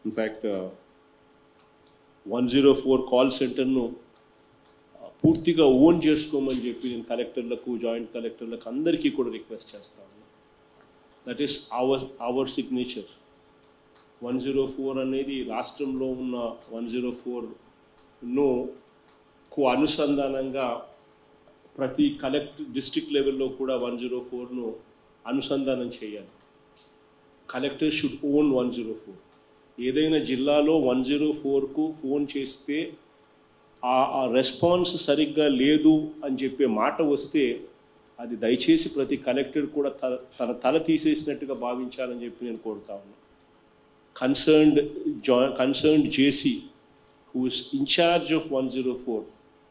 In fact one zero four call సెంటర్ను పూర్తిగా own చేసుకోమని చెప్పి నేను కలెక్టర్లకు జాయింట్ కలెక్టర్లకు అందరికీ కూడా రిక్వెస్ట్ చేస్తాను that is our our signature one zero four అనేది రాష్ట్రంలో ఉన్న వన్ జీరో ఫోర్ను కు అనుసంధానంగా ప్రతి కలెక్ట్ డిస్ట్రిక్ట్ లెవెల్లో కూడా వన్ జీరో ఫోర్ను అనుసంధానం చేయాలి collector should own one zero four ఏదైనా జిల్లాలో వన్ జీరో ఫోర్కు ఫోన్ చేస్తే ఆ ఆ రెస్పాన్స్ సరిగ్గా లేదు అని చెప్పే మాట వస్తే అది దయచేసి ప్రతి కలెక్టర్ కూడా తన తన తల తీసేసినట్టుగా భావించాలని చెప్పి నేను కోరుతా ఉన్నాను కన్సర్న్డ్ జా concerned JC who's in charge of one zero four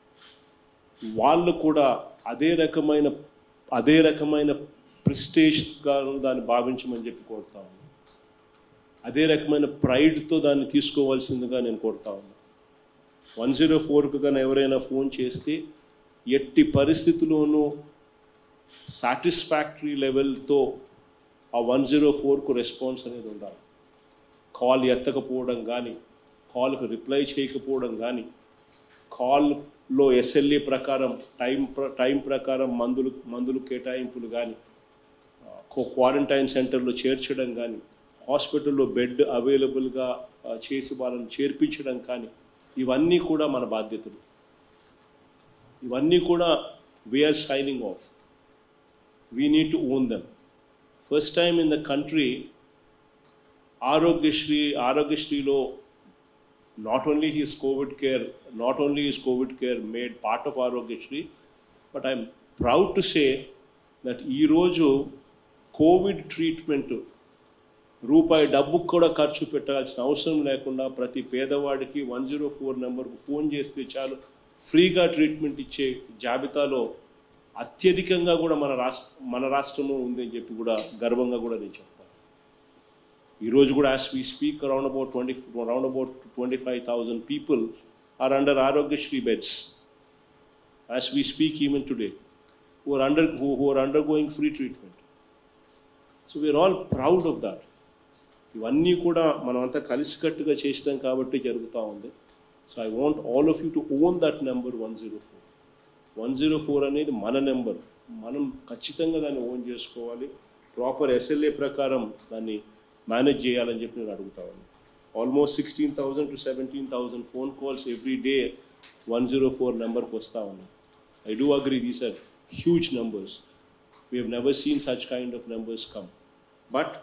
వాళ్ళు కూడా అదే రకమైన అదే రకమైన ప్రిస్టేజ్గా దాన్ని భావించమని చెప్పి కోరుతా ఉన్నాను అదే రకమైన ప్రైడ్తో దాన్ని తీసుకోవాల్సిందిగా నేను కోరుతా ఉన్నాను వన్ జీరో ఫోర్కు కానీ ఎవరైనా ఫోన్ చేస్తే ఎట్టి పరిస్థితుల్లోనూ సాటిస్ఫాక్టరీ లెవెల్తో ఆ వన్ జీరో ఫోర్కు రెస్పాన్స్ అనేది ఉండాలి కాల్ ఎత్తకపోవడం కానీ కాల్కు రిప్లై చేయకపోవడం కానీ కాల్లో ఎస్ఎల్ఏ ప్రకారం టైం ప్ర టైం ప్రకారం మందులు మందులు కేటాయింపులు కానీ క్వారంటైన్ సెంటర్లో చేర్చడం కానీ హాస్పిటల్లో బెడ్ అవైలబుల్గా చేసి వాళ్ళని చేర్పించడం కానీ ఇవన్నీ కూడా మన బాధ్యతలు ఇవన్నీ కూడా we're signing off we need to own them first time in the country Aarogyasri ఆరోగ్యశ్రీలో not only he's covid care not only he's covid care made part of Aarogyasri but I'm proud to say that ఈరోజు covid treatment రూపాయి డబ్బుకు కూడా ఖర్చు పెట్టాల్సిన అవసరం లేకుండా ప్రతి పేదవాడికి వన్ జీరో ఫోర్ నెంబర్కు ఫోన్ చేస్తే చాలు ఫ్రీగా ట్రీట్మెంట్ ఇచ్చే జాబితాలో అత్యధికంగా కూడా మన రాష్ట్ర మన రాష్ట్రము ఉందని చెప్పి కూడా గర్వంగా కూడా నేను చెప్తాను ఈరోజు కూడా as we speak around about twenty around about twenty five thousand people are under Aarogyasri beds as we speak even today who are under who, who are undergoing free treatment. So we're all proud of that ఇవన్నీ కూడా మనం అంతా కలిసికట్టుగా చేసినాం కాబట్టి జరుగుతూ ఉంది so I want all of you to own that number one zero four one zero four అనేది మన నెంబర్ మనం ఖచ్చితంగా దాన్ని ఓన్ చేసుకోవాలి ప్రాపర్ ఎస్ఎల్ఏ ప్రకారం దాన్ని మేనేజ్ చేయాలని చెప్పి నేను అడుగుతా ఉన్నాను almost sixteen thousand to seventeen thousand phone calls every day one zero four నెంబర్కి వస్తూ ఉన్నాయి I do agree these are huge numbers we have never seen such kind of numbers come but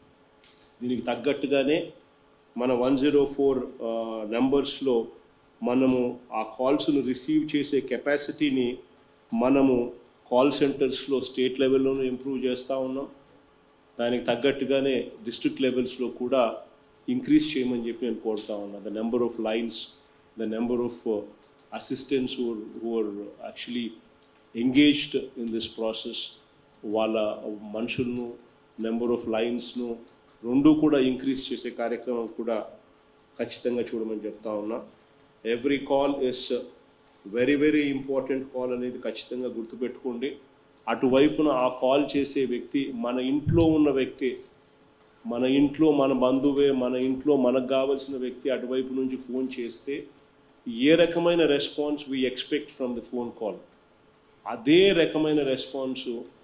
దీనికి తగ్గట్టుగానే మన వన్ జీరో ఫోర్ నెంబర్స్లో మనము ఆ కాల్స్ను receive చేసే కెపాసిటీని మనము కాల్ సెంటర్స్లో స్టేట్ లెవెల్లోనూ ఇంప్రూవ్ చేస్తూ ఉన్నాం దానికి తగ్గట్టుగానే డిస్ట్రిక్ట్ లెవెల్స్లో కూడా ఇంక్రీజ్ చేయమని చెప్పి నేను కోరుతా ఉన్నా the number of lines the number of assistants who are actually engaged in this process వాళ్ళ మనుషులను నెంబర్ ఆఫ్ లైన్స్ను రెండు కూడా ఇంక్రీజ్ చేసే కార్యక్రమం కూడా ఖచ్చితంగా చూడమని చెప్తా ఉన్నా every call is very very important call అనేది ఖచ్చితంగా గుర్తుపెట్టుకోండి అటువైపున ఆ కాల్ చేసే వ్యక్తి మన ఇంట్లో ఉన్న వ్యక్తి మన ఇంట్లో మన బంధువే మన ఇంట్లో మనకు కావలసిన వ్యక్తి అటువైపు నుంచి ఫోన్ చేస్తే ఏ రకమైన response we expect from the phone call అదే రకమైన రెస్పాన్స్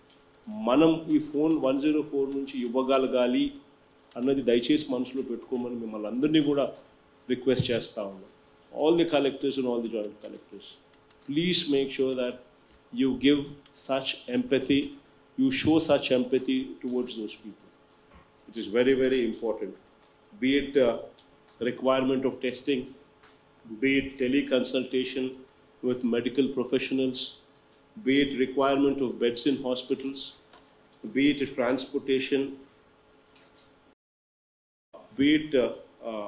మనం ఈ ఫోన్ వన్ జీరో ఫోర్ నుంచి ఇవ్వగలగాలి అన్నది దయచేసి మనసులో పెట్టుకోమని మిమ్మల్ని అందరినీ కూడా రిక్వెస్ట్ చేస్తూ ఉన్నాం all the collectors and all the joint collectors please make sure that you give such empathy you show such empathy towards those people it is very very important be it requirement of testing be it teleconsultation with medical professionals, be it requirement of beds in hospitals, be it transportation, be it uh, uh,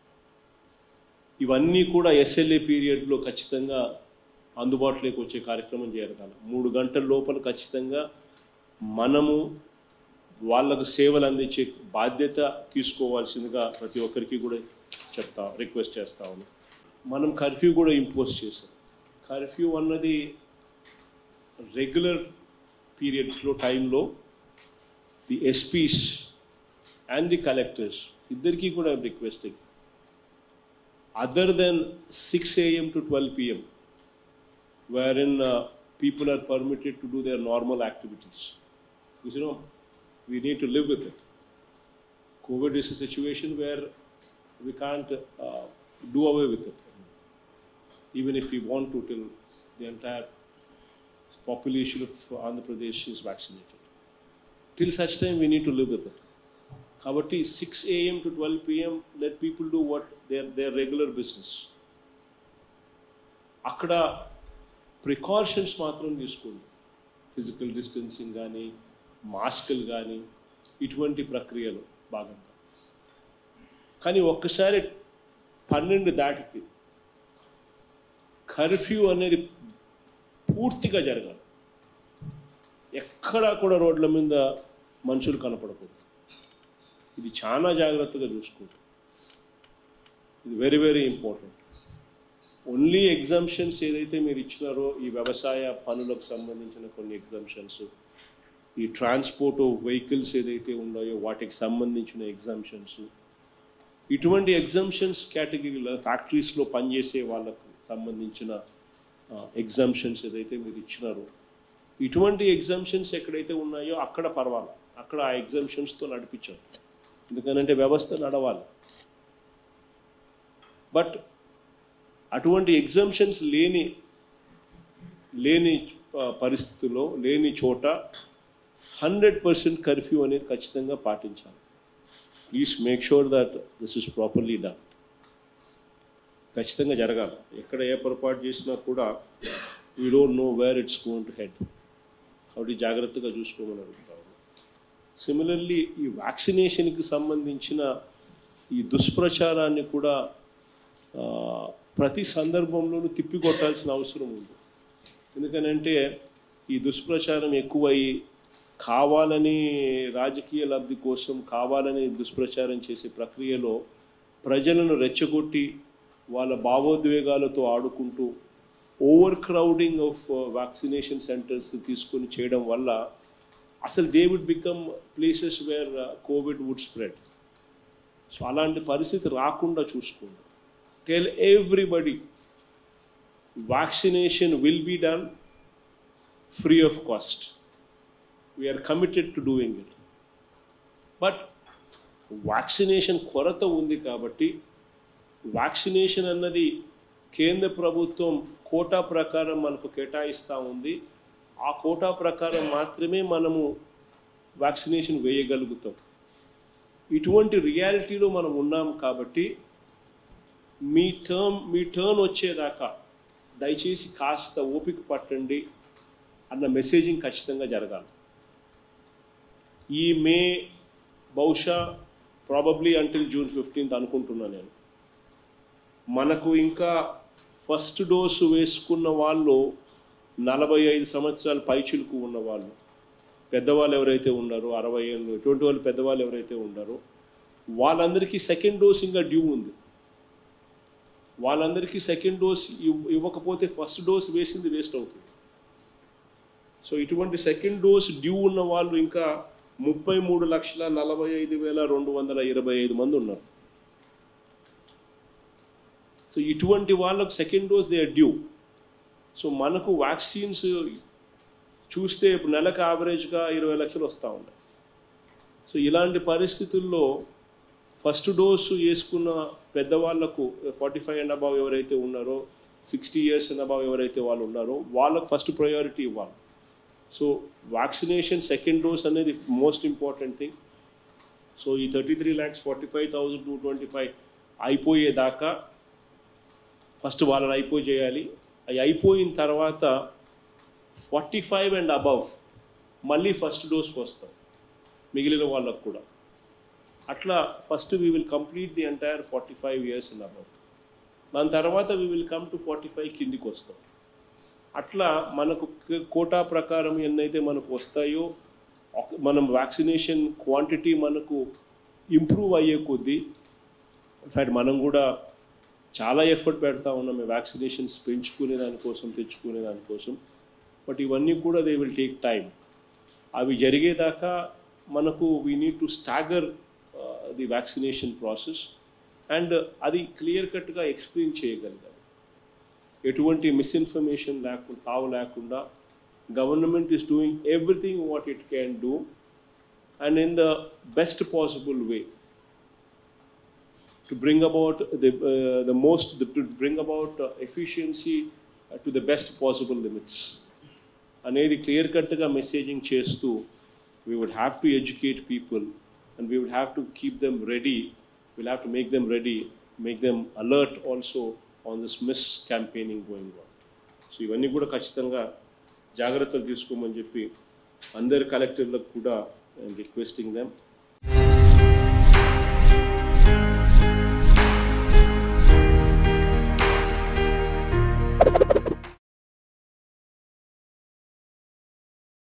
ఇవన్నీ కూడా SLA పీరియడ్లో ఖచ్చితంగా అందుబాటులోకి వచ్చే కార్యక్రమం జరగాలి మూడు గంటల లోపల ఖచ్చితంగా మనము వాళ్ళకు సేవలు అందించే బాధ్యత తీసుకోవాల్సిందిగా ప్రతి ఒక్కరికి కూడా చెప్తా రిక్వెస్ట్ చేస్తా ఉన్నాం మనం కర్ఫ్యూ కూడా ఇంపోజ్ చేసాం కర్ఫ్యూ అన్నది రెగ్యులర్ పీరియడ్స్లో టైంలో the SPs and the collectors ఇద్దరికీ కూడా I'm requesting other than six AM to twelve PM wherein uh, people are permitted to do their normal activities. Because, you know, we need to live with it. COVID is a situation where we can't uh, do away with it. Even if we want to, till the entire population of Andhra Pradesh is vaccinated. Till such time, we need to live with it. కాబట్టి six AM to twelve PM let people do what their their regular business అక్కడ precautions మాత్రం తీసుకోండి physical distancing కానీ మాస్కులు కానీ ఇటువంటి ప్రక్రియలు భాగంగా కానీ ఒక్కసారి పన్నెండు దాటికి కర్ఫ్యూ అనేది పూర్తిగా జరగాలి ఎక్కడా కూడా రోడ్ల మీద మనుషులు కనపడకూడదు ఇది చాలా జాగ్రత్తగా చూసుకోండి ఇది very very important only exemptions ఏదైతే మీరు ఇచ్చినారో ఈ వ్యవసాయ పనులకు సంబంధించిన కొన్ని ఎగ్జామ్షన్స్ ఈ ట్రాన్స్పోర్ట్ వెహికల్స్ ఏదైతే ఉన్నాయో వాటికి సంబంధించిన ఎగ్జామ్షన్స్ ఇటువంటి ఎగ్జామ్షన్స్ కేటగిరీలో ఫ్యాక్టరీస్లో పనిచేసే వాళ్ళకు సంబంధించిన ఎగ్జామ్షన్స్ ఏదైతే మీరు ఇచ్చినారో ఇటువంటి ఎగ్జామ్షన్స్ ఎక్కడైతే ఉన్నాయో అక్కడ పర్వాలి అక్కడ ఆ ఎగ్జామ్షన్స్తో నడిపించాలి ఎందుకనంటే వ్యవస్థ నడవాలి బట్ అటువంటి ఎగ్జామ్షన్స్ లేని లేని ఆ, పరిస్థితుల్లో లేని చోట హండ్రెడ్ పర్సెంట్ కర్ఫ్యూ అనేది ఖచ్చితంగా పాటించాలి please make sure that this is properly done ఖచ్చితంగా జరగాలి ఎక్కడ ఏ పొరపాటు చేసినా కూడా we don't know where it's going to head కాబట్టి జాగ్రత్తగా చూసుకోమని అడుగుతాను సిమిలర్లీ ఈ వ్యాక్సినేషన్కి సంబంధించిన ఈ దుష్ప్రచారాన్ని కూడా ఆ, ప్రతి సందర్భంలోనూ తిప్పికొట్టాల్సిన అవసరం ఉంది ఎందుకనంటే ఈ దుష్ప్రచారం ఎక్కువయ్యి కావాలని రాజకీయ లబ్ధి కోసం కావాలని దుష్ప్రచారం చేసే ప్రక్రియలో ప్రజలను రెచ్చగొట్టి వాళ్ళ భావోద్వేగాలతో ఆడుకుంటూ overcrowding of vaccination centres తీసుకొని చేయడం వల్ల అసలు they would become places where covid would spread so అలాంటి పరిస్థితి రాకుండా చూసుకోండి tell everybody vaccination will be done free of cost we're committed to doing it but vaccination కొరత ఉంది కాబట్టి వ్యాక్సినేషన్ అన్నది కేంద్ర ప్రభుత్వం కోటా ప్రకారం మనకు కేటాయిస్తూ ఉంది ఆ కోటా ప్రకారం మాత్రమే మనము వ్యాక్సినేషన్ వేయగలుగుతాం ఇటువంటి రియాలిటీలో మనం ఉన్నాం కాబట్టి మీ టర్మ్ మీ టర్న్ వచ్చేదాకా దయచేసి కాస్త ఓపిక పట్టండి అన్న మెసేజింగ్ ఖచ్చితంగా జరగాలి ఈ మే బహుశా ప్రాబబ్లీ అంటిల్ జూన్ ఫిఫ్టీన్త్ అనుకుంటున్నా నేను మనకు ఇంకా ఫస్ట్ డోసు వేసుకున్న వాళ్ళు నలభై ఐదు సంవత్సరాల పైచిలుకు ఉన్న వాళ్ళు పెద్దవాళ్ళు ఎవరైతే ఉన్నారో అరవై ఏళ్ళు ఎటువంటి వాళ్ళు పెద్దవాళ్ళు ఎవరైతే ఉన్నారో వాళ్ళందరికీ సెకండ్ డోస్ ఇంకా డ్యూ ఉంది వాళ్ళందరికీ సెకండ్ డోస్ ఇవ్- ఇవ్వకపోతే ఫస్ట్ డోస్ వేసింది వేస్ట్ అవుతుంది సో ఇటువంటి సెకండ్ డోస్ డ్యూ ఉన్న వాళ్ళు ఇంకా ముప్పై మూడు లక్షల నలభై ఐదు వేల రెండు వందల ఇరవై ఐదు మంది ఉన్నారు సో ఇటువంటి వాళ్ళకు second dose they are due so మనకు వ్యాక్సిన్స్ చూస్తే ఇప్పుడు నెలకు యావరేజ్గా ఇరవై లక్షలు వస్తూ ఉన్నాయి సో ఇలాంటి పరిస్థితుల్లో ఫస్ట్ డోసు వేసుకున్న పెద్దవాళ్లకు ఫార్టీ ఫైవ్ అండ్ అబవ్ ఎవరైతే ఉన్నారో సిక్స్టీ ఇయర్స్ అండ్ అబవ్ ఎవరైతే వాళ్ళు ఉన్నారో వాళ్ళకు ఫస్ట్ ప్రయారిటీ ఇవ్వాలి సో వ్యాక్సినేషన్ సెకండ్ డోస్ అనేది మోస్ట్ ఇంపార్టెంట్ థింగ్ సో ఈ thirty three lakhs forty five thousand two twenty five అయిపోయేదాకా ఫస్ట్ వాళ్ళని అయిపోయి చేయాలి అవి అయిపోయిన తర్వాత ఫార్టీ ఫైవ్ అండ్ అబవ్ మళ్ళీ ఫస్ట్ డోస్కి వస్తాం మిగిలిన వాళ్ళకు కూడా అట్లా first we will complete the entire forty five years and above దాని తర్వాత we will come to forty five కిందికి వస్తాం అట్లా మనకు క- కోటా ప్రకారం ఎన్నైతే మనకు వస్తాయో ఒక- మనం వ్యాక్సినేషన్ క్వాంటిటీ మనకు ఇంప్రూవ్ అయ్యే కొద్దీ ఇన్ఫ్యాక్ట్ మనం కూడా చాలా ఎఫర్ట్ పెడతా ఉన్నాం ఈ వ్యాక్సినేషన్స్ పెంచుకునే దానికోసం తెచ్చుకునే దానికోసం బట్ ఇవన్నీ కూడా దే విల్ టేక్ టైం అవి జరిగేదాకా మనకు we need to stagger the vaccination process and అది క్లియర్ కట్గా ఎక్స్ప్లెయిన్ చేయగలిగారు ఎటువంటి మిస్ఇన్ఫర్మేషన్ లేకుండా తావు లేకుండా government is doing everything what it can do and in the best possible way to bring about the, uh, the most, the, to bring about uh, efficiency uh, to the best possible limits. అనేది clear కట్గా messaging చేస్తూ we would have to educate people and we would have to keep them ready will have to make them ready make them alert also on this mis campaigning going on so ఇవన్నీ కూడా ఖచ్చితంగా జాగ్రత్తలు తీసుకోమని చెప్పి అందరి కలెక్టర్లకు కూడా requesting them